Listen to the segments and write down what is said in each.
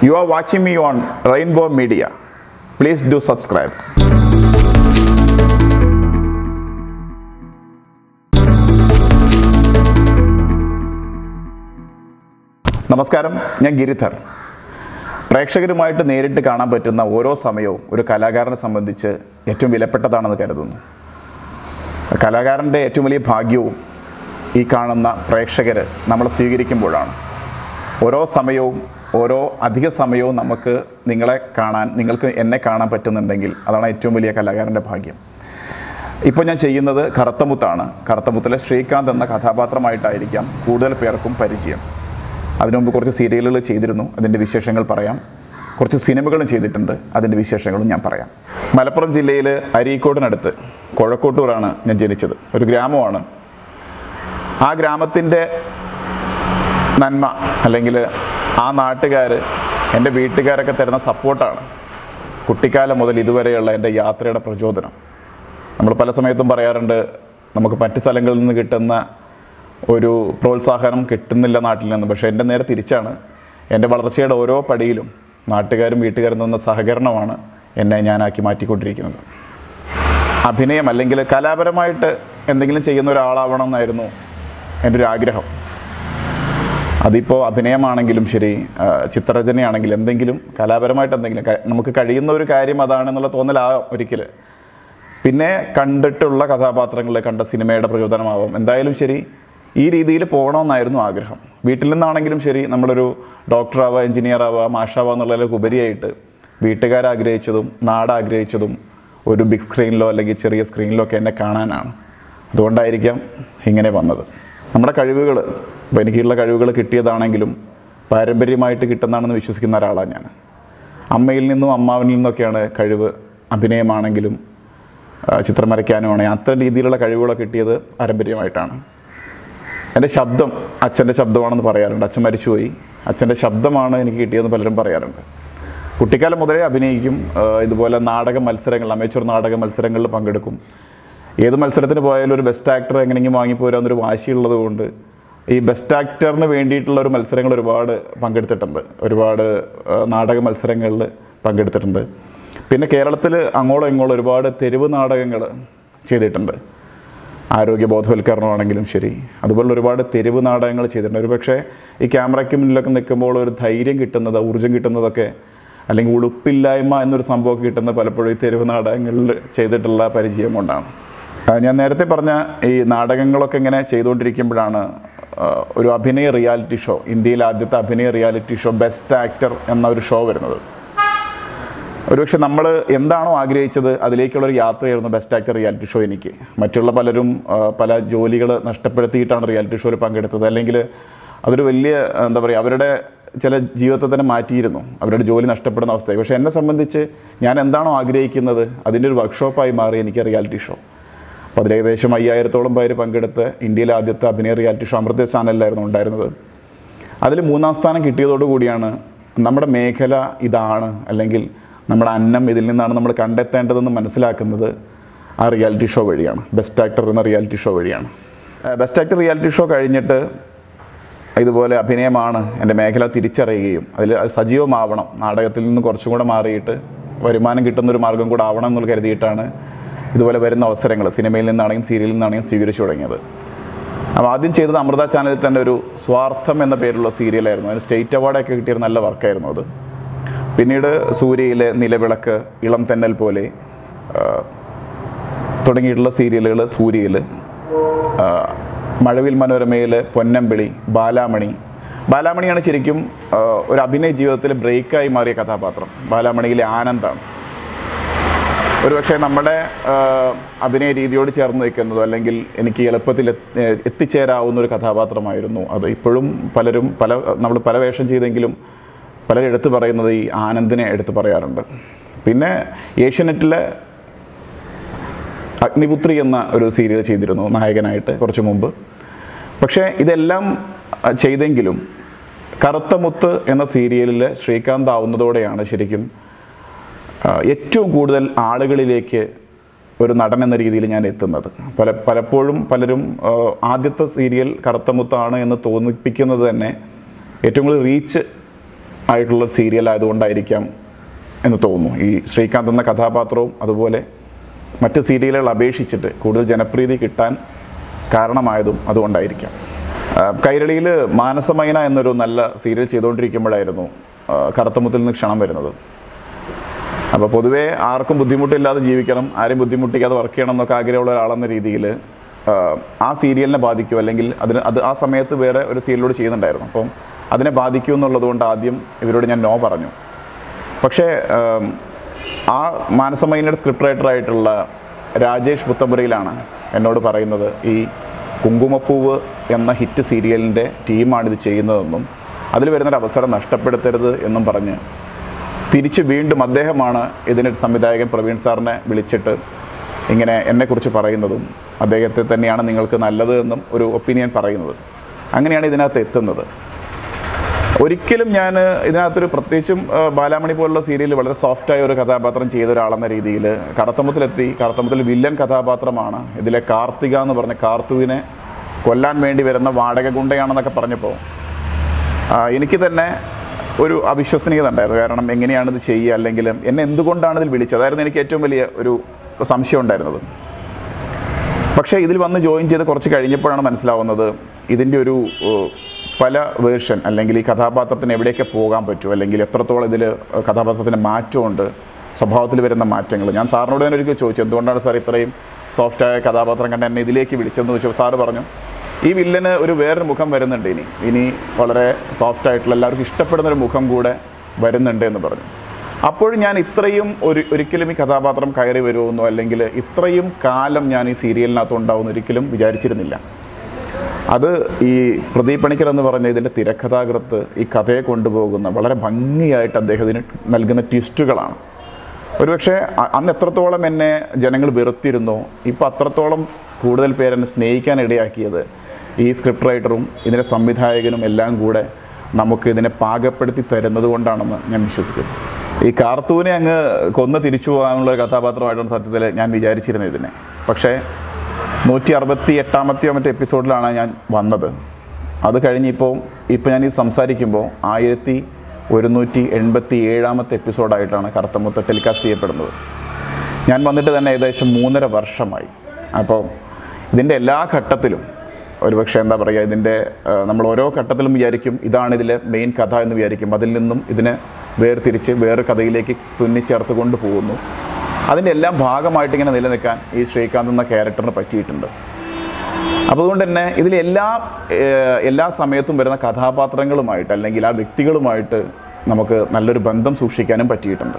You are watching me on Rainbow Media. Please do subscribe. നമസ്കാരം ഞാൻ ഗിരിധർ പ്രേക്ഷകരുമായിട്ട് നേരിട്ട് കാണാൻ പറ്റുന്ന ഓരോ സമയവും ഒരു കലാകാരനെ സംബന്ധിച്ച് ഏറ്റവും വിലപ്പെട്ടതാണെന്ന് കരുതുന്നു കലാകാരൻ്റെ ഏറ്റവും വലിയ ഭാഗ്യവും ഈ കാണുന്ന പ്രേക്ഷകർ നമ്മളെ സ്വീകരിക്കുമ്പോഴാണ് ഓരോ സമയവും ഓരോ അധിക സമയവും നമുക്ക് നിങ്ങളെ കാണാൻ നിങ്ങൾക്ക് എന്നെ കാണാൻ പറ്റുന്നുണ്ടെങ്കിൽ അതാണ് ഏറ്റവും വലിയ കലാകാരൻ്റെ ഭാഗ്യം ഇപ്പോൾ ഞാൻ ചെയ്യുന്നത് കറുത്തമുത്താണ് കറുത്തമുത്തിലെ ശ്രീകാന്ത് എന്ന കഥാപാത്രമായിട്ടായിരിക്കാം കൂടുതൽ പേർക്കും പരിചയം അതിനു മുമ്പ് കുറച്ച് സീരിയലുകൾ ചെയ്തിരുന്നു അതിൻ്റെ വിശേഷങ്ങൾ പറയാം കുറച്ച് സിനിമകളും ചെയ്തിട്ടുണ്ട് അതിൻ്റെ വിശേഷങ്ങളും ഞാൻ പറയാം മലപ്പുറം ജില്ലയിൽ അരീക്കോടിനടുത്ത് കൊഴക്കോട്ടൂരാണ് ഞാൻ ജനിച്ചത് ഒരു ഗ്രാമമാണ് ആ ഗ്രാമത്തിൻ്റെ നന്മ അല്ലെങ്കിൽ ആ നാട്ടുകാർ എൻ്റെ വീട്ടുകാരൊക്കെ തരുന്ന സപ്പോർട്ടാണ് കുട്ടിക്കാലം മുതൽ ഇതുവരെയുള്ള എൻ്റെ യാത്രയുടെ പ്രചോദനം നമ്മൾ പല സമയത്തും പറയാറുണ്ട് നമുക്ക് മറ്റ് സ്ഥലങ്ങളിൽ നിന്ന് കിട്ടുന്ന ഒരു പ്രോത്സാഹനം കിട്ടുന്നില്ല നാട്ടിൽ നിന്ന് പക്ഷേ എൻ്റെ നേരെ തിരിച്ചാണ് എൻ്റെ വളർച്ചയുടെ ഓരോ പടിയിലും നാട്ടുകാരും വീട്ടുകാരും തന്ന സഹകരണമാണ് എന്നെ ഞാനാക്കി മാറ്റിക്കൊണ്ടിരിക്കുന്നത് അഭിനയം അല്ലെങ്കിൽ കലാപരമായിട്ട് എന്തെങ്കിലും ചെയ്യുന്ന ഒരാളാവണം എന്നായിരുന്നു എൻ്റെ ഒരു ആഗ്രഹം അതിപ്പോൾ അഭിനയമാണെങ്കിലും ശരി ആ, ചിത്രരചനയാണെങ്കിലും എന്തെങ്കിലും കലാപരമായിട്ട് എന്തെങ്കിലും ക- നമുക്ക് കഴിയുന്ന ഒരു കാര്യം അതാണെന്നുള്ള തോന്നലാവാം ഒരിക്കൽ പിന്നെ കണ്ടിട്ടുള്ള കഥാപാത്രങ്ങളെ കണ്ട സിനിമയുടെ പ്രചോദനമാവാം എന്തായാലും ശരി ഈ രീതിയിൽ പോകണമെന്നായിരുന്നു ആഗ്രഹം വീട്ടിൽ നിന്നാണെങ്കിലും ശരി നമ്മളൊരു ഡോക്ടറാവുക എഞ്ചിനീയർ ആവുക മാഷാവുക എന്നുള്ളതിലേക്ക് ഉപരിയായിട്ട് വീട്ടുകാർ ആഗ്രഹിച്ചതും നാട് ആഗ്രഹിച്ചതും ഒരു ബിഗ് സ്ക്രീനിലോ അല്ലെങ്കിൽ ചെറിയ സ്ക്രീനിലോ ഒക്കെ എന്നെ കാണാനാണ് അതുകൊണ്ടായിരിക്കാം ഇങ്ങനെ വന്നത് നമ്മുടെ കഴിവുകൾ ഇപ്പോൾ എനിക്കുള്ള കഴിവുകൾ കിട്ടിയതാണെങ്കിലും പാരമ്പര്യമായിട്ട് കിട്ടുന്നതാണെന്ന് വിശ്വസിക്കുന്ന ഒരാളാണ് ഞാൻ അമ്മയിൽ നിന്നും അമ്മാവനിൽ നിന്നൊക്കെയാണ് കഴിവ് അഭിനയമാണെങ്കിലും ആ, ചിത്രം വരയ്ക്കാനുമാണെങ്കിൽ അത്തരം രീതിയിലുള്ള കഴിവുകളൊക്കെ കിട്ടിയത് പാരമ്പര്യമായിട്ടാണ് എൻ്റെ ശബ്ദം അച്ഛൻ്റെ ശബ്ദമാണെന്ന് പറയാറുണ്ട് അച്ഛൻ മരിച്ചുപോയി അച്ഛൻ്റെ ശബ്ദമാണ് എനിക്ക് കിട്ടിയതെന്ന് പലരും പറയാറുണ്ട് കുട്ടിക്കാലം മുതലേ അഭിനയിക്കും ആ, ഇതുപോലെ നാടക മത്സരങ്ങൾ അമേച്ചൂർ നാടക മത്സരങ്ങളിൽ പങ്കെടുക്കും ഏത് മത്സരത്തിന് പോയാലും ഒരു ബെസ്റ്റ് ആക്ടർ എങ്ങനെയെങ്കിലും വാങ്ങിപ്പോരാന്നൊരു വാശിയുള്ളത് കൊണ്ട് ഈ ബെസ്റ്റ് ആക്ടറിന് വേണ്ടിയിട്ടുള്ള ഒരു മത്സരങ്ങൾ ഒരുപാട് പങ്കെടുത്തിട്ടുണ്ട് ഒരുപാട് ആ, നാടക മത്സരങ്ങളിൽ പങ്കെടുത്തിട്ടുണ്ട് പിന്നെ കേരളത്തിൽ അങ്ങോളം ഇങ്ങോളം ഒരുപാട് തെരുവ് നാടകങ്ങൾ ചെയ്തിട്ടുണ്ട് ആരോഗ്യ ബോധവൽക്കരണമാണെങ്കിലും ശരി അതുപോലെ ഒരുപാട് തെരുവ് നാടകങ്ങൾ ചെയ്തിട്ടുണ്ട് ഒരു പക്ഷേ ഈ ക്യാമറയ്ക്ക് മുന്നിലൊക്കെ നിൽക്കുമ്പോൾ ഒരു ധൈര്യം കിട്ടുന്നത് ഊർജ്ജം കിട്ടുന്നതൊക്കെ അല്ലെങ്കിൽ ഉടുപ്പില്ലായ്മ എന്നൊരു സംഭവമൊക്കെ കിട്ടുന്നത് പലപ്പോഴും ഈ തെരുവ് നാടകങ്ങളിൽ ചെയ്തിട്ടുള്ള പരിചയം കൊണ്ടാണ് ആ, ഞാൻ നേരത്തെ പറഞ്ഞ ഈ നാടകങ്ങളൊക്കെ ഇങ്ങനെ ചെയ്തുകൊണ്ടിരിക്കുമ്പോഴാണ് ആ, ഒരു അഭിനയ റിയാലിറ്റി ഷോ ഇന്ത്യയിലെ ആദ്യത്തെ അഭിനയ റിയാലിറ്റി ഷോ ബെസ്റ്റ് ആക്ടർ എന്ന ഒരു ഷോ വരുന്നത് ഒരുപക്ഷെ നമ്മൾ എന്താണോ ആഗ്രഹിച്ചത് അതിലേക്കുള്ളൊരു യാത്രയായിരുന്നു ബെസ്റ്റ് ആക്ടർ റിയാലിറ്റി ഷോ എനിക്ക് മറ്റുള്ള പലരും ആ, പല ജോലികൾ നഷ്ടപ്പെടുത്തിയിട്ടാണ് റിയാലിറ്റി ഷോയിൽ പങ്കെടുത്തത് അല്ലെങ്കിൽ അതൊരു വലിയ എന്താ പറയുക അവരുടെ ചില ജീവിതത്തെ തന്നെ മാറ്റിയിരുന്നു അവരുടെ ജോലി നഷ്ടപ്പെടുന്ന അവസ്ഥയായി പക്ഷേ എന്നെ സംബന്ധിച്ച് ഞാൻ എന്താണോ ആഗ്രഹിക്കുന്നത് അതിൻ്റെ ഒരു വർക്ക്ഷോപ്പായി മാറി എനിക്ക് റിയാലിറ്റി ഷോ അപ്പോൾ അതിൽ ഏകദേശം അയ്യായിരത്തോളം പേര് പങ്കെടുത്ത് ഇന്ത്യയിലെ ആദ്യത്തെ അഭിനയ റിയാലിറ്റി ഷോ അമൃത ചാനലിലായിരുന്നു ഉണ്ടായിരുന്നത് അതിൽ മൂന്നാം സ്ഥാനം കിട്ടിയതോടുകൂടിയാണ് നമ്മുടെ മേഖല ഇതാണ് അല്ലെങ്കിൽ നമ്മുടെ അന്നം ഇതിൽ നിന്നാണ് നമ്മൾ കണ്ടെത്തേണ്ടതെന്ന് മനസ്സിലാക്കുന്നത് ആ റിയാലിറ്റി ഷോ വഴിയാണ് ബെസ്റ്റ് ആക്ടർ എന്ന റിയാലിറ്റി ഷോ വഴിയാണ് ബെസ്റ്റ് ആക്ടർ റിയാലിറ്റി ഷോ കഴിഞ്ഞിട്ട് ഇതുപോലെ അഭിനയമാണ് എൻ്റെ മേഖല തിരിച്ചറിയുകയും അതിൽ അത് സജീവമാവണം നാടകത്തിൽ നിന്ന് കുറച്ചും കൂടെ മാറിയിട്ട് വരുമാനം കിട്ടുന്ന ഒരു മാർഗം കൂടെ ആവണം എന്ന് കരുതിയിട്ടാണ് ഇതുപോലെ വരുന്ന അവസരങ്ങൾ സിനിമയിൽ നിന്നാണെങ്കിലും സീരിയലിൽ നിന്നാണെങ്കിലും സ്വീകരിച്ചു തുടങ്ങിയത് അപ്പോൾ ആദ്യം ചെയ്തത് അമൃത ചാനലിൽ തന്നെ ഒരു സ്വാർത്ഥം എന്ന പേരുള്ള സീരിയലായിരുന്നു അതിന് സ്റ്റേറ്റ് അവാർഡൊക്കെ കിട്ടിയ ഒരു നല്ല വർക്കായിരുന്നു അത് പിന്നീട് സൂര്യയിലെ നിലവിളക്ക് ഇളം തെന്നൽ പോലെ ആ, തുടങ്ങിയിട്ടുള്ള സീരിയലുകൾ സൂര്യയിൽ ആ, മഴവിൽ മനോരമയിൽ പൊന്നമ്പിളി ബാലാമണി ബാലാമണിയാണ് ശരിക്കും ആ, ഒരു അഭിനയ ജീവിതത്തിൽ ബ്രേക്കായി മാറിയ കഥാപാത്രം ബാലാമണിയിലെ ആനന്ദാണ് ഒരുപക്ഷെ നമ്മുടെ ആ, അഭിനയ രീതിയോട് ചേർന്ന് നിൽക്കുന്നതോ അല്ലെങ്കിൽ എനിക്ക് എളുപ്പത്തിൽ എത്തി- ഏ, എത്തിച്ചേരാവുന്ന ഒരു കഥാപാത്രമായിരുന്നു അത് ഇപ്പോഴും പലരും പല നമ്മൾ പല വേഷം ചെയ്തെങ്കിലും പലരും എടുത്തു പറയുന്നത് ഈ ആനന്ദിനെ എടുത്തു പറയാറുണ്ട് പിന്നെ ഏഷ്യനെറ്റിലെ അഗ്നിപുത്രി എന്ന ഒരു സീരിയൽ ചെയ്തിരുന്നു നായകനായിട്ട് കുറച്ച് മുമ്പ് പക്ഷേ ഇതെല്ലാം ആ, ചെയ്തെങ്കിലും കറുത്ത മുത്ത് എന്ന സീരിയലിൽ ശ്രീകാന്ത് ആവുന്നതോടെയാണ് ശരിക്കും ആ, ഏറ്റവും കൂടുതൽ ആളുകളിലേക്ക് ഒരു നടൻ എന്ന രീതിയിൽ ഞാൻ എത്തുന്നത് പല പലപ്പോഴും പലരും ആ, ആദ്യത്തെ സീരിയൽ കറുത്തമുത്താണ് എന്ന് തോന്നിപ്പിക്കുന്നത് തന്നെ ഏറ്റവും കൂടുതൽ റീച്ച് ആയിട്ടുള്ള സീരിയൽ ആയതുകൊണ്ടായിരിക്കാം എന്ന് തോന്നുന്നു ഈ ശ്രീകാന്ത് എന്ന കഥാപാത്രവും അതുപോലെ മറ്റ് സീരിയലുകൾ അപേക്ഷിച്ചിട്ട് കൂടുതൽ ജനപ്രീതി കിട്ടാൻ കാരണമായതും അതുകൊണ്ടായിരിക്കാം ആ, കൈരളിയിൽ മാനസമൈന എന്നൊരു നല്ല സീരിയൽ ചെയ്തുകൊണ്ടിരിക്കുമ്പോഴായിരുന്നു ആ, കറുത്തമുത്തിൽ നിന്ന് ക്ഷണം വരുന്നത് അപ്പോൾ പൊതുവേ ആർക്കും ബുദ്ധിമുട്ടില്ലാതെ ജീവിക്കണം ആരെയും ബുദ്ധിമുട്ടിക്കാതെ വർക്ക് ചെയ്യണം എന്നൊക്കെ ആഗ്രഹമുള്ള ഒരാളെന്ന രീതിയിൽ ആ സീരിയലിനെ ബാധിക്കും അല്ലെങ്കിൽ അതിന് അത് ആ സമയത്ത് വേറെ ഒരു സീരിയലോട് ചെയ്യുന്നുണ്ടായിരുന്നു അപ്പം അതിനെ ബാധിക്കും എന്നുള്ളത് കൊണ്ട് ആദ്യം ഇവരോട് ഞാൻ നോ പറഞ്ഞു പക്ഷേ ആം, ആ മാനസമൈനയുടെ സ്ക്രിപ്റ്റ് റൈറ്ററായിട്ടുള്ള രാജേഷ് പുത്തമ്പുരയിലാണ് എന്നോട് പറയുന്നത് ഈ കുങ്കുമപ്പൂവ് എന്ന ഹിറ്റ് സീരിയലിൻ്റെ ടീമാണിത് ചെയ്യുന്നതെന്നും അതിൽ വരുന്നൊരു അവസരം നഷ്ടപ്പെടുത്തരുത് എന്നും പറഞ്ഞ് തിരിച്ച് വീണ്ടും അദ്ദേഹമാണ് ഇതിന് സംവിധായകൻ പ്രവീൺ സാറിനെ വിളിച്ചിട്ട് ഇങ്ങനെ എന്നെക്കുറിച്ച് പറയുന്നതും അദ്ദേഹത്തെ തന്നെയാണ് നിങ്ങൾക്ക് നല്ലത് എന്നും ഒരു ഒപ്പീനിയൻ പറയുന്നത് അങ്ങനെയാണ് ഇതിനകത്ത് എത്തുന്നത് ഒരിക്കലും ഞാൻ ഇതിനകത്തൊരു പ്രത്യേകിച്ചും ആ, ബാലാമണി പോലുള്ള സീരിയൽ വളരെ സോഫ്റ്റായ ഒരു കഥാപാത്രം ചെയ്ത ഒരാളെന്ന രീതിയിൽ കറുത്തമ്പത്തിലെത്തി കറുത്തമ്പത്തിൽ വില്ലൻ കഥാപാത്രമാണ് ഇതിലെ കാർത്തിക എന്ന് പറഞ്ഞ കാർത്തുവിനെ കൊല്ലാൻ വേണ്ടി വരുന്ന വാടക ഗുണ്ടയാണെന്നൊക്കെ പറഞ്ഞപ്പോൾ ആ, എനിക്ക് തന്നെ ഒരു അവിശ്വസനീയത ഉണ്ടായിരുന്നു കാരണം എങ്ങനെയാണ് ഇത് ചെയ്യുക അല്ലെങ്കിൽ എന്നെ എന്തുകൊണ്ടാണ് ഇതിൽ വിളിച്ചത് അതായിരുന്നു എനിക്ക് ഏറ്റവും വലിയ ഒരു സംശയം ഉണ്ടായിരുന്നത് പക്ഷേ ഇതിൽ വന്ന് ജോയിൻ ചെയ്ത് കുറച്ച് കഴിഞ്ഞപ്പോഴാണ് മനസ്സിലാവുന്നത് ഇതിൻ്റെ ഒരു ഏഹ്, പല വേർഷൻ അല്ലെങ്കിൽ ഈ കഥാപാത്രത്തിന് എവിടെയൊക്കെ പോകാൻ പറ്റും അല്ലെങ്കിൽ എത്രത്തോളം ഇതിൽ കഥാപാത്രത്തിന് മാറ്റമുണ്ട് സ്വഭാവത്തിൽ വരുന്ന മാറ്റങ്ങൾ ഞാൻ സാറിനോട് തന്നെ ഒരിക്കൽ ചോദിച്ചു എന്തുകൊണ്ടാണ് സാർ ഇത്രയും സോഫ്റ്റായ കഥാപാത്രം കണ്ട് എന്നെ ഇതിലേക്ക് വിളിച്ചതെന്ന് ചോദിച്ചു സാറ് പറഞ്ഞു ഈ വില്ലന് ഒരു വേറൊരു മുഖം വരുന്നുണ്ട് ഇനി ഇനി വളരെ സോഫ്റ്റ് ആയിട്ടുള്ള എല്ലാവർക്കും ഇഷ്ടപ്പെടുന്ന ഒരു മുഖം കൂടെ വരുന്നുണ്ട് എന്ന് പറഞ്ഞു അപ്പോഴും ഞാൻ ഇത്രയും ഒരു ഒരിക്കലും ഈ കഥാപാത്രം കയറി വരുമെന്നോ അല്ലെങ്കിൽ ഇത്രയും കാലം ഞാൻ ഈ സീരിയലിനകത്ത് ഉണ്ടാവുമെന്ന് ഒരിക്കലും വിചാരിച്ചിരുന്നില്ല അത് ഈ പ്രദീപ് പണിക്കർ എന്ന് പറഞ്ഞ ഇതിൻ്റെ തിരക്കഥാകൃത്ത് ഈ കഥയെ കൊണ്ടുപോകുന്ന വളരെ ഭംഗിയായിട്ട് അദ്ദേഹത്തിന് നൽകുന്ന ട്വിസ്റ്റുകളാണ് ഒരുപക്ഷെ അ- അന്ന് എത്രത്തോളം എന്നെ ജനങ്ങൾ വെറുത്തിരുന്നോ ഇപ്പോൾ അത്രത്തോളം കൂടുതൽ പേരെന്നെ സ്നേഹിക്കാൻ ഇടയാക്കിയത് ഈ സ്ക്രിപ്റ്റ് റൈറ്ററും ഇതിൻ്റെ സംവിധായകനും എല്ലാം കൂടെ നമുക്ക് ഇതിനെ പാകപ്പെടുത്തി തരുന്നത് കൊണ്ടാണെന്ന് ഞാൻ വിശ്വസിക്കുന്നു ഈ കാർത്തൂനെ അങ്ങ് കൊന്ന് തിരിച്ചു പോകാനുള്ള ഒരു കഥാപാത്രമായിട്ടാണ് സത്യത്തിൽ ഞാൻ വിചാരിച്ചിരുന്നത് ഇതിനെ പക്ഷേ നൂറ്റി അറുപത്തി എട്ടാമത്തെയോ മറ്റോ എപ്പിസോഡിലാണ് ഞാൻ വന്നത് അത് കഴിഞ്ഞിപ്പോൾ ഇപ്പോൾ ഞാൻ ഈ സംസാരിക്കുമ്പോൾ ആയിരത്തി ഒരുന്നൂറ്റി എൺപത്തി ഏഴാമത്തെ എപ്പിസോഡായിട്ടാണ് കറുത്തമുത്ത് ടെലികാസ്റ്റ് ചെയ്യപ്പെടുന്നത് ഞാൻ വന്നിട്ട് തന്നെ ഏകദേശം മൂന്നര വർഷമായി അപ്പോൾ ഇതിൻ്റെ എല്ലാ ഘട്ടത്തിലും ഒരുപക്ഷെ എന്താ പറയുക ഇതിൻ്റെ ആ, നമ്മൾ ഓരോ ഘട്ടത്തിലും വിചാരിക്കും ഇതാണ് ഇതിലെ മെയിൻ കഥ എന്ന് വിചാരിക്കും അതിൽ നിന്നും ഇതിനെ വേർതിരിച്ച് വേറെ കഥയിലേക്ക് തുന്നിച്ചേർത്ത് കൊണ്ട് പോകുന്നു അതിൻ്റെ എല്ലാം ഭാഗമായിട്ട് ഇങ്ങനെ നിലനിൽക്കാൻ ഈ ശ്രീകാന്ത് എന്ന ക്യാരക്ടറിന് പറ്റിയിട്ടുണ്ട് അപ്പോൾ അതുകൊണ്ട് തന്നെ ഇതിൽ എല്ലാ ഏഹ്, എല്ലാ സമയത്തും വരുന്ന കഥാപാത്രങ്ങളുമായിട്ട് അല്ലെങ്കിൽ ആ വ്യക്തികളുമായിട്ട് നമുക്ക് നല്ലൊരു ബന്ധം സൂക്ഷിക്കാനും പറ്റിയിട്ടുണ്ട്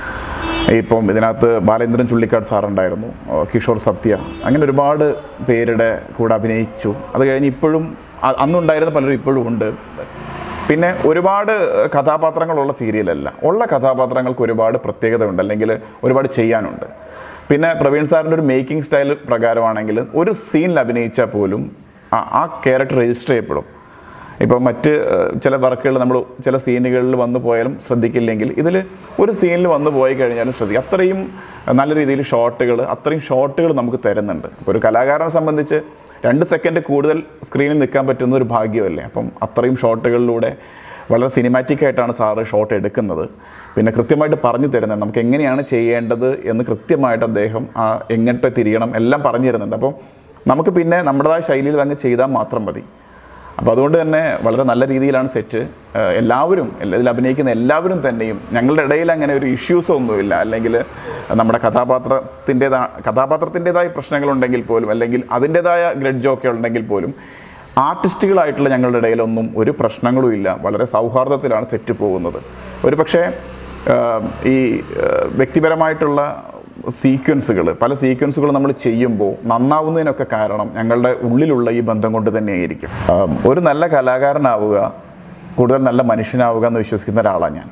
ഇപ്പം ഇതിനകത്ത് ബാലേന്ദ്രൻ ചുള്ളിക്കാട് സാറുണ്ടായിരുന്നു ഏഹ്, കിഷോർ സത്യ അങ്ങനെ ഒരുപാട് പേരുടെ കൂടെ അഭിനയിച്ചു അത് കഴിഞ്ഞ് ഇപ്പോഴും അ- അന്നുണ്ടായിരുന്ന പലരും ഇപ്പോഴും ഉണ്ട് പിന്നെ ഒരുപാട് കഥാപാത്രങ്ങളുള്ള സീരിയലല്ല ഉള്ള കഥാപാത്രങ്ങൾക്ക് ഒരുപാട് പ്രത്യേകതയുണ്ട് അല്ലെങ്കിൽ ഒരുപാട് ചെയ്യാനുണ്ട് പിന്നെ പ്രവീൺ സാറിൻ്റെ ഒരു മേക്കിംഗ് സ്റ്റൈൽ പ്രകാരമാണെങ്കിൽ ഒരു സീനിൽ അഭിനയിച്ചാൽ പോലും ആ- ആ ക്യാരക്ടർ രജിസ്റ്റർ ചെയ്യപ്പെടും ഇപ്പോൾ മറ്റ് ഏഹ്, ചില വർക്കുകൾ നമ്മൾ ചില സീനുകളിൽ വന്നു പോയാലും ശ്രദ്ധിക്കില്ലെങ്കിൽ ഇതിൽ ഒരു സീനിൽ വന്നു പോയി കഴിഞ്ഞാലും ശ്രദ്ധിക്കും അത്രയും നല്ല രീതിയിൽ ഷോട്ടുകൾ അത്രയും ഷോട്ടുകൾ നമുക്ക് തരുന്നുണ്ട് ഇപ്പോൾ ഒരു കലാകാരനെ സംബന്ധിച്ച് രണ്ട് സെക്കൻഡ് കൂടുതൽ സ്ക്രീനിൽ നിൽക്കാൻ പറ്റുന്ന ഒരു ഭാഗ്യമല്ലേ അപ്പം അത്രയും ഷോട്ടുകളിലൂടെ വളരെ സിനിമാറ്റിക് ആയിട്ടാണ് സാറ് ഷോട്ട് എടുക്കുന്നത് പിന്നെ കൃത്യമായിട്ട് പറഞ്ഞു തരുന്നത് നമുക്ക് എങ്ങനെയാണ് ചെയ്യേണ്ടത് എന്ന് കൃത്യമായിട്ട് അദ്ദേഹം ആ എങ്ങോട്ട് തിരിയണം എല്ലാം പറഞ്ഞു തരുന്നുണ്ട് അപ്പം നമുക്ക് പിന്നെ നമ്മുടേതായ ശൈലിയിൽ അങ്ങ് ചെയ്താൽ മാത്രം മതി അപ്പോൾ അതുകൊണ്ട് തന്നെ വളരെ നല്ല രീതിയിലാണ് സെറ്റ് ഏഹ് എല്ലാവരും എല്ലാ- ഇതിൽ അഭിനയിക്കുന്ന എല്ലാവരും തന്നെയും ഞങ്ങളുടെ ഇടയിൽ അങ്ങനെ ഒരു ഇഷ്യൂസ് ഒന്നുമില്ല അല്ലെങ്കിൽ നമ്മുടെ കഥാപാത്രത്തിൻ്റെതാ കഥാപാത്രത്തിൻ്റെതായ പ്രശ്നങ്ങളുണ്ടെങ്കിൽ പോലും അല്ലെങ്കിൽ അതിൻ്റെതായ ഗ്രഡ്ജൊക്കെ ഉണ്ടെങ്കിൽ പോലും ആർട്ടിസ്റ്റുകളായിട്ടുള്ള ഞങ്ങളുടെ ഇടയിലൊന്നും ഒരു പ്രശ്നങ്ങളും ഇല്ല വളരെ സൗഹാർദ്ദത്തിലാണ് സെറ്റ് പോകുന്നത് ഒരു പക്ഷേ ആഹ് ഈ ആഹ് വ്യക്തിപരമായിട്ടുള്ള സീക്വൻസുകൾ പല സീക്വൻസുകൾ നമ്മൾ ചെയ്യുമ്പോൾ നന്നാവുന്നതിനൊക്കെ കാരണം ഞങ്ങളുടെ ഉള്ളിലുള്ള ഈ ബന്ധം കൊണ്ട് തന്നെയായിരിക്കും ആഹ് ഒരു നല്ല കലാകാരനാവുക കൂടുതൽ നല്ല മനുഷ്യനാവുക എന്ന് വിശ്വസിക്കുന്ന ഒരാളാണ് ഞാൻ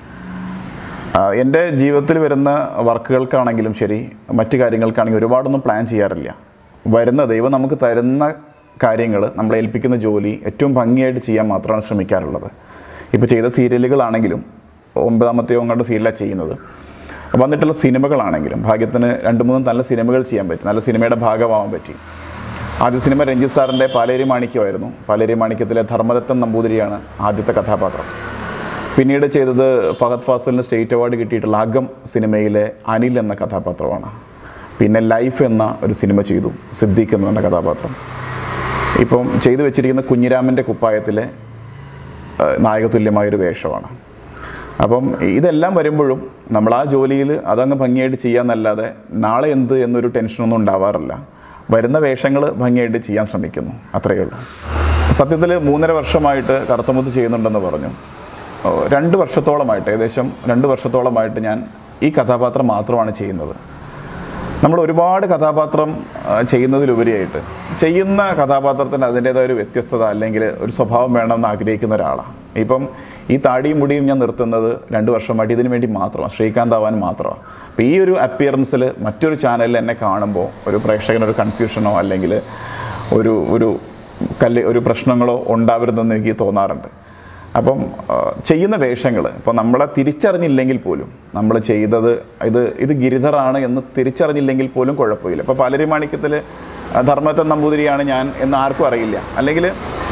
ആഹ് എൻ്റെ ജീവിതത്തിൽ വരുന്ന വർക്കുകൾക്കാണെങ്കിലും ശരി മറ്റു കാര്യങ്ങൾക്കാണെങ്കിലും ഒരുപാടൊന്നും പ്ലാൻ ചെയ്യാറില്ല വരുന്ന ദൈവം നമുക്ക് തരുന്ന കാര്യങ്ങൾ നമ്മളെ ഏൽപ്പിക്കുന്ന ജോലി ഏറ്റവും ഭംഗിയായിട്ട് ചെയ്യാൻ മാത്രമാണ് ശ്രമിക്കാറുള്ളത് ഇപ്പോൾ ചെയ്ത സീരിയലുകളാണെങ്കിലും ഒമ്പതാമത്തെയോ അങ്ങോട്ട് സീരിയലാണ് ചെയ്യുന്നത് വന്നിട്ടുള്ള സിനിമകളാണെങ്കിലും ഭാഗ്യത്തിന് രണ്ട് മൂന്നും നല്ല സിനിമകൾ ചെയ്യാൻ പറ്റി നല്ല സിനിമയുടെ ഭാഗമാവാൻ പറ്റി ആദ്യ സിനിമ രഞ്ജിത്ത് സാറിൻ്റെ പാലേരി മാണിക്യമായിരുന്നു പാലേരി മാണിക്യത്തിലെ ധർമ്മദത്തൻ നമ്പൂതിരിയാണ് ആദ്യത്തെ കഥാപാത്രം പിന്നീട് ചെയ്തത് ഫഹദ് ഫാസലിന് സ്റ്റേറ്റ് അവാർഡ് കിട്ടിയിട്ടുള്ള അകം സിനിമയിലെ അനിൽ എന്ന കഥാപാത്രമാണ് പിന്നെ ലൈഫ് എന്ന ഒരു സിനിമ ചെയ്തു സിദ്ദീഖ് എന്ന് പറഞ്ഞ കഥാപാത്രം ഇപ്പം ചെയ്തു വെച്ചിരിക്കുന്ന കുഞ്ഞിരാമൻ്റെ കുപ്പായത്തിലെ ഏഹ്, നായകതുല്യമായൊരു വേഷമാണ് അപ്പം ഇതെല്ലാം വരുമ്പോഴും നമ്മൾ ആ ജോലിയിൽ അതങ്ങ് ഭംഗിയായിട്ട് ചെയ്യാന്നല്ലാതെ നാളെ എന്ത് എന്നൊരു ടെൻഷനൊന്നും ഉണ്ടാവാറില്ല വരുന്ന വേഷങ്ങൾ ഭംഗിയായിട്ട് ചെയ്യാൻ ശ്രമിക്കുന്നു അത്രയേ ഉള്ളൂ സത്യത്തിൽ മൂന്നര വർഷമായിട്ട് കറുത്തമുത്ത് ചെയ്യുന്നുണ്ടെന്ന് പറഞ്ഞു ഓ, രണ്ട് വർഷത്തോളമായിട്ട് ഏകദേശം രണ്ട് വർഷത്തോളമായിട്ട് ഞാൻ ഈ കഥാപാത്രം മാത്രമാണ് ചെയ്യുന്നത് നമ്മൾ ഒരുപാട് കഥാപാത്രം ആ, ചെയ്യുന്നതിലുപരിയായിട്ട് ചെയ്യുന്ന കഥാപാത്രത്തിന് അതിൻ്റേതായ ഒരു വ്യത്യസ്തത അല്ലെങ്കിൽ ഒരു സ്വഭാവം വേണമെന്ന് ആഗ്രഹിക്കുന്ന ഒരാളാണ് ഇപ്പം ഈ താടിയും മുടിയും ഞാൻ നിർത്തുന്നത് രണ്ട് വർഷമായിട്ട് ഇതിനു വേണ്ടി മാത്രമാണ് ശ്രീകാന്ത് ആവാൻ മാത്രമാണ് അപ്പോൾ ഈ ഒരു അപ്പിയറൻസിൽ മറ്റൊരു ചാനലിൽ എന്നെ കാണുമ്പോൾ ഒരു പ്രേക്ഷകനൊരു കൺഫ്യൂഷനോ അല്ലെങ്കിൽ ഒരു ഒരു കല്ല് ഒരു പ്രശ്നങ്ങളോ ഉണ്ടാവരുതെന്ന് എനിക്ക് തോന്നാറുണ്ട് അപ്പം ആ, ചെയ്യുന്ന വേഷങ്ങൾ ഇപ്പോൾ നമ്മളെ തിരിച്ചറിഞ്ഞില്ലെങ്കിൽ പോലും നമ്മൾ ചെയ്തത് ഇത് ഇത് ഗിരിധറാണ് എന്ന് തിരിച്ചറിഞ്ഞില്ലെങ്കിൽ പോലും കുഴപ്പമില്ല ഇപ്പോൾ പാലരിമാണിക്യത്തിൽ ധർമ്മത്തൻ നമ്പൂതിരിയാണ് ഞാൻ എന്ന് ആർക്കും അറിയില്ല അല്ലെങ്കിൽ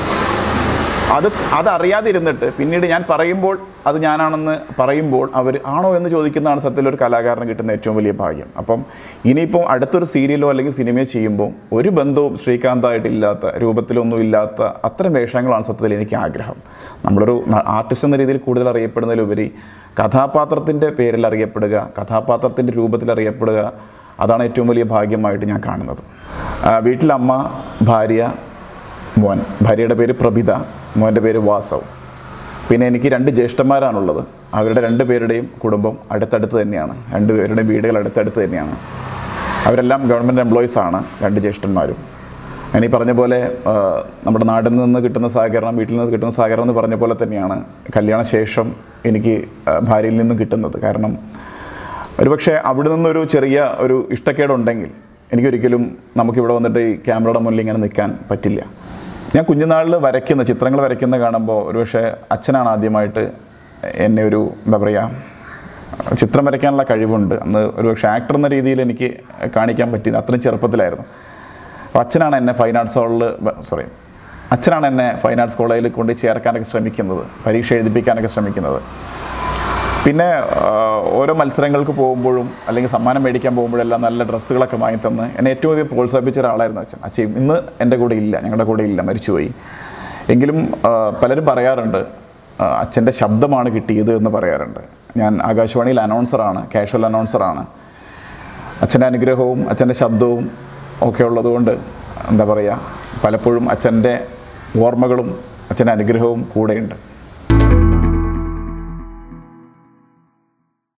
അത് അതറിയാതിരുന്നിട്ട് പിന്നീട് ഞാൻ പറയുമ്പോൾ അത് ഞാനാണെന്ന് പറയുമ്പോൾ അവർ ആണോ എന്ന് ചോദിക്കുന്നതാണ് സത്യത്തിൽ ഒരു കലാകാരന് കിട്ടുന്ന ഏറ്റവും വലിയ ഭാഗ്യം അപ്പം ഇനിയിപ്പോൾ അടുത്തൊരു സീരിയലോ അല്ലെങ്കിൽ സിനിമയോ ചെയ്യുമ്പോൾ ഒരു ബന്ധവും ശ്രീകാന്തായിട്ടില്ലാത്ത രൂപത്തിലൊന്നും ഇല്ലാത്ത അത്തരം വേഷങ്ങളാണ് സത്യത്തിൽ എനിക്ക് ആഗ്രഹം നമ്മളൊരു ആർട്ടിസ്റ്റ് എന്ന രീതിയിൽ കൂടുതൽ അറിയപ്പെടുന്നതിലുപരി കഥാപാത്രത്തിൻ്റെ പേരിൽ അറിയപ്പെടുക കഥാപാത്രത്തിൻ്റെ രൂപത്തിൽ അറിയപ്പെടുക അതാണ് ഏറ്റവും വലിയ ഭാഗ്യമായിട്ട് ഞാൻ കാണുന്നത് ആ, വീട്ടിലമ്മ ഭാര്യ മോൻ ഭാര്യയുടെ പേര് പ്രഭിത മോൻ്റെ പേര് വാസവ് പിന്നെ എനിക്ക് രണ്ട് ജ്യേഷ്ഠന്മാരാണുള്ളത് അവരുടെ രണ്ട് പേരുടെയും കുടുംബം അടുത്തടുത്ത് തന്നെയാണ് രണ്ട് പേരുടെയും വീടുകൾ അടുത്തടുത്ത് തന്നെയാണ് അവരെല്ലാം ഗവൺമെൻറ് എംപ്ലോയീസ് ആണ് രണ്ട് ജ്യേഷ്ഠന്മാരും ഞാൻ ഈ പറഞ്ഞ പോലെ ആ, നമ്മുടെ നാട്ടിൽ നിന്ന് കിട്ടുന്ന സഹകരണം വീട്ടിൽ നിന്ന് കിട്ടുന്ന സഹകരണം എന്ന് പറഞ്ഞ പോലെ തന്നെയാണ് കല്യാണശേഷം എനിക്ക് ആ, ഭാര്യയിൽ നിന്നും കിട്ടുന്നത് കാരണം ഒരുപക്ഷെ അവിടെ നിന്നൊരു ചെറിയ ഒരു ഇഷ്ടക്കേടുണ്ടെങ്കിൽ എനിക്കൊരിക്കലും നമുക്കിവിടെ വന്നിട്ട് ഈ ക്യാമറയുടെ മുന്നിൽ ഇങ്ങനെ നിൽക്കാൻ പറ്റില്ല ഞാൻ കുഞ്ഞുനാളിൽ വരയ്ക്കുന്ന ചിത്രങ്ങൾ വരയ്ക്കുന്ന കാണുമ്പോൾ ഒരുപക്ഷെ അച്ഛനാണ് ആദ്യമായിട്ട് എന്നെ ഒരു എന്താ പറയുക ചിത്രം വരയ്ക്കാനുള്ള കഴിവുണ്ട് അന്ന് ഒരുപക്ഷെ ആക്ടർ എന്ന രീതിയിൽ എനിക്ക് കാണിക്കാൻ പറ്റിയത് അത്രയും ചെറുപ്പത്തിലായിരുന്നു അപ്പോൾ അച്ഛനാണ് എന്നെ ഫൈൻ ആർട്സ് ഹോളിൽ സോറി അച്ഛനാണ് എന്നെ ഫൈൻ ആർട്സ് കോളേജിൽ കൊണ്ട് ചേർക്കാനൊക്കെ ശ്രമിക്കുന്നത് പരീക്ഷ എഴുതിപ്പിക്കാനൊക്കെ ശ്രമിക്കുന്നത് പിന്നെ ആ, ഓരോ മത്സരങ്ങൾക്ക് പോകുമ്പോഴും അല്ലെങ്കിൽ സമ്മാനം മേടിക്കാൻ പോകുമ്പോഴെല്ലാം നല്ല ഡ്രസ്സുകളൊക്കെ വാങ്ങി തന്ന് എന്നെ ഏറ്റവും അധികം പ്രോത്സാഹിപ്പിച്ച ഒരാളായിരുന്നു അച്ഛൻ അച്ഛൻ ഇന്ന് എൻ്റെ കൂടെ ഇല്ല ഞങ്ങളുടെ കൂടെ ഇല്ല മരിച്ചുപോയി എങ്കിലും ആ, പലരും പറയാറുണ്ട് ആ, അച്ഛൻ്റെ ശബ്ദമാണ് കിട്ടിയത് എന്ന് പറയാറുണ്ട് ഞാൻ ആകാശവാണിയിൽ അനൗൺസറാണ് കാഷ്വൽ അനൗൺസറാണ് അച്ഛൻ്റെ അനുഗ്രഹവും അച്ഛൻ്റെ ശബ്ദവും ഒക്കെ ഉള്ളതുകൊണ്ട് എന്താ പറയുക പലപ്പോഴും അച്ഛൻ്റെ ഓർമ്മകളും അച്ഛൻ്റെ അനുഗ്രഹവും കൂടെയുണ്ട്